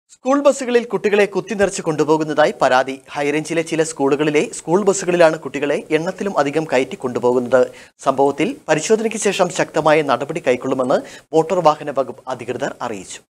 school ബസ്സുകളിൽ കുട്ടികളെ കുത്തിനിറച്ച് കൊണ്ടുപോകുന്നതായി പരാതി ഹൈറേഞ്ചിലെ ചില സ്കൂളുകളിലെ സ്കൂൾ ബസ്സുകളിലാണ് കുട്ടികളെ എണ്ണത്തിലും അധികം കയറ്റി കൊണ്ടുപോകുന്നത് സംഭവത്തിൽ പരിശോധനയ്ക്ക് ശേഷം ശക്തമായ നടപടി കൈക്കൊള്ളുമെന്ന് മോട്ടോർ വാഹന വകുപ്പ് അധികൃതർ അറിയിച്ചു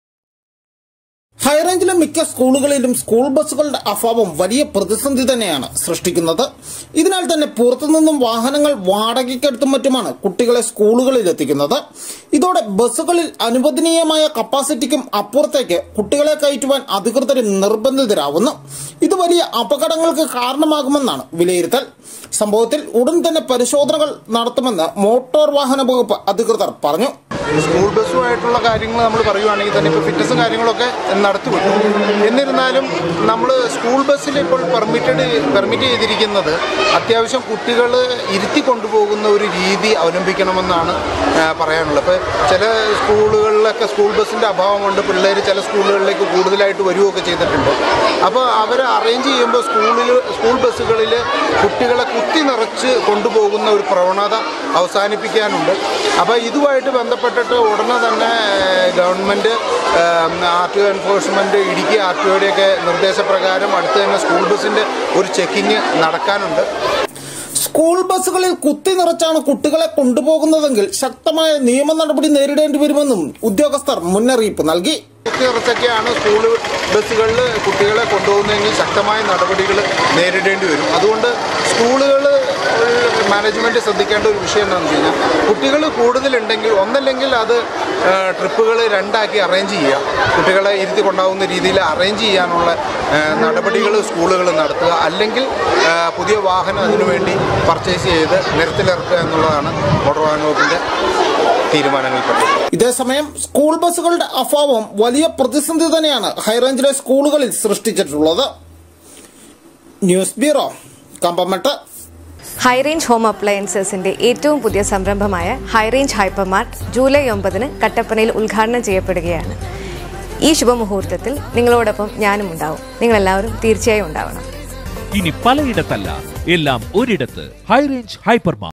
ഹൈറേഞ്ചിലെ മിക്ക സ്കൂളുകളിലും സ്കൂൾ ബസ്സുകളുടെ അഭാവം വലിയ പ്രതിസന്ധി തന്നെയാണ് സൃഷ്ടിക്കുന്നത് ഇതിനാൽ തന്നെ പുറത്തുനിന്നും വാഹനങ്ങൾ വാടകയ്ക്കെടുത്തും മറ്റുമാണ് കുട്ടികളെ സ്കൂളുകളിൽ എത്തിക്കുന്നത് ഇതോടെ ബസ്സുകളിൽ അനുവദനീയമായ കപ്പാസിറ്റിക്കും അപ്പുറത്തേക്ക് കുട്ടികളെ കയറ്റുവാൻ അധികൃതർ നിർബന്ധിതരാവുന്നു ഇത് വലിയ അപകടങ്ങൾക്ക് കാരണമാകുമെന്നാണ് വിലയിരുത്തൽ സംഭവത്തിൽ ഉടൻ തന്നെ പരിശോധനകൾ നടത്തുമെന്ന് മോട്ടോർ വാഹന വകുപ്പ് അധികൃതർ പറഞ്ഞു സ്കൂൾ ബസ്സുമായിട്ടുള്ള കാര്യങ്ങൾ നമ്മൾ പറയുവാണെങ്കിൽ തന്നെ ഇപ്പോൾ ഫിറ്റ്നസും കാര്യങ്ങളൊക്കെ നടത്തിവിട്ടു എന്നിരുന്നാലും നമ്മൾ സ്കൂൾ ബസ്സിൽ ഇപ്പോൾ പെർമിറ്റഡ് പെർമിറ്റ് ചെയ്തിരിക്കുന്നത് അത്യാവശ്യം കുട്ടികൾ ഇരുത്തി കൊണ്ടുപോകുന്ന ഒരു രീതി അവലംബിക്കണമെന്നാണ് ആ, പറയാനുള്ളത് ഇപ്പോൾ ചില സ്കൂളുകളിലൊക്കെ സ്കൂൾ ബസ്സിൻ്റെ അഭാവമുണ്ട് പിള്ളേർ ചില സ്കൂളുകളിലേക്ക് കൂടുതലായിട്ട് വരികയൊക്കെ ചെയ്തിട്ടുണ്ട് അപ്പോൾ അവർ അറേഞ്ച് ചെയ്യുമ്പോൾ സ്കൂളിൽ സ്കൂൾ ബസ്സുകളിൽ കുട്ടികളെ കുത്തി നിറച്ച് കൊണ്ടുപോകുന്ന ഒരു പ്രവണത അവസാനിപ്പിക്കാനുണ്ട് അപ്പോൾ ഇതുമായിട്ട് ബന്ധപ്പെട്ടിട്ട് ഉടനെ തന്നെ ഏഹ്, government R T O enforcement Idukki R T ഒയുടെയൊക്കെ നിർദ്ദേശപ്രകാരം അടുത്ത് തന്നെ സ്കൂൾ ബസ്സിൻ്റെ ഒരു ചെക്കിങ് നടക്കാനുണ്ട് സ്കൂൾ ബസ്സുകളിൽ കുത്തി നിറച്ചാണ് കുട്ടികളെ കൊണ്ടുപോകുന്നതെങ്കിൽ ശക്തമായ നിയമ നടപടി നേരിടേണ്ടി വരുമെന്നും ഉദ്യോഗസ്ഥർ മുന്നറിയിപ്പ് നൽകി കുത്തി നിറച്ചൊക്കെയാണ് സ്കൂൾ ബസ്സുകളിൽ കുട്ടികളെ കൊണ്ടുപോകുന്നതെങ്കിൽ ശക്തമായ നടപടികൾ നേരിടേണ്ടി വരും അതുകൊണ്ട് സ്കൂളുകൾ മാനേജ്മെൻറ്റ് ശ്രദ്ധിക്കേണ്ട ഒരു വിഷയം എന്താണെന്ന് വെച്ച് കഴിഞ്ഞാൽ കുട്ടികൾ കൂടുതലുണ്ടെങ്കിൽ ഒന്നല്ലെങ്കിൽ അത് ട്രിപ്പുകൾ രണ്ടാക്കി അറേഞ്ച് ചെയ്യുക കുട്ടികളെ ഇരുത്തി കൊണ്ടാവുന്ന രീതിയിൽ അറേഞ്ച് ചെയ്യാനുള്ള നടപടികൾ സ്കൂളുകൾ നടത്തുക അല്ലെങ്കിൽ ആ, പുതിയ വാഹനം അതിനുവേണ്ടി പർച്ചേസ് ചെയ്ത് നിരത്തിലിറക്കുക എന്നുള്ളതാണ് മോട്ടോർ വാഹന വകുപ്പിൻ്റെ തീരുമാനങ്ങൾപ്പെട്ടത് ഇതേസമയം സ്കൂൾ ബസ്സുകളുടെ അഭാവം വലിയ പ്രതിസന്ധി തന്നെയാണ് ഹൈറേഞ്ചിലെ സ്കൂളുകളിൽ സൃഷ്ടിച്ചിട്ടുള്ളത് news bureau Kambammettu high range home അപ്ലയൻസസിന്റെ ഏറ്റവും പുതിയ സംരംഭമായ ഹൈറേഞ്ച് ഹൈപ്പർമാർട്ട് ജൂലൈ ഒമ്പതിന് കട്ടപ്പനയിൽ ഉദ്ഘാടനം ചെയ്യപ്പെടുകയാണ് ഈ ശുഭമുഹൂർത്തത്തിൽ നിങ്ങളോടൊപ്പം ഞാനും ഉണ്ടാവും നിങ്ങളെല്ലാവരും തീർച്ചയായും ഉണ്ടാവണം ഇനി പലയിടത്തല്ല എല്ലാം ഒരിടത്ത് ഹൈറേഞ്ച് ഹൈപ്പർമാർ